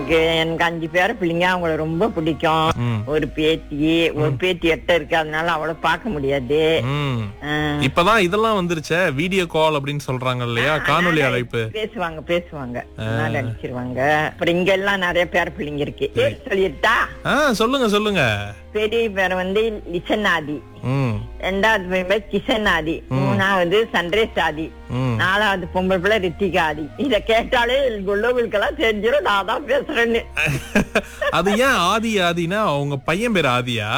எனக்கு எனக்கு அஞ்சு பேர பிள்ளைங்க அவங்கள ரொம்ப பிடிக்கும் ம். ஒரு பேத்தி ஒரு பேத்தி எட்ட இருக்கு அதனால அவளை பார்க்க முடியாது ம் ஆ. இப்பதான் இதெல்லாம் வந்துருச்சே வீடியோ கால் அப்படின்னு சொல்றாங்க இல்லையா காணொளி அழைப்பு பேசுவாங்க பேசுவாங்க அதனால அடிச்சிருவாங்க அப்புறம் இங்க எல்லாம் நிறைய பேர பிள்ளைங்க இருக்கு பேர் சொல்லிட்டா ஆ சொல்லுங்க சொல்லுங்க பெரிய பேர் வந்து லிசனாதி ம் ரெண்டாவது பேர் கிஷனாதி மூணாவது சன்ரேஷ் ஆதி ம் நாலாவது பொம்பளை பிள்ளை ரித்திகா ஆதி இத கேட்டாலே உள்ளவங்களுக்கெல்லாம் தெரிஞ்சிடும் நான் தான் பேசுறேன்னு அது ஏன் ஆதி ஆதினா உங்க பையன் பேர் ஆதியா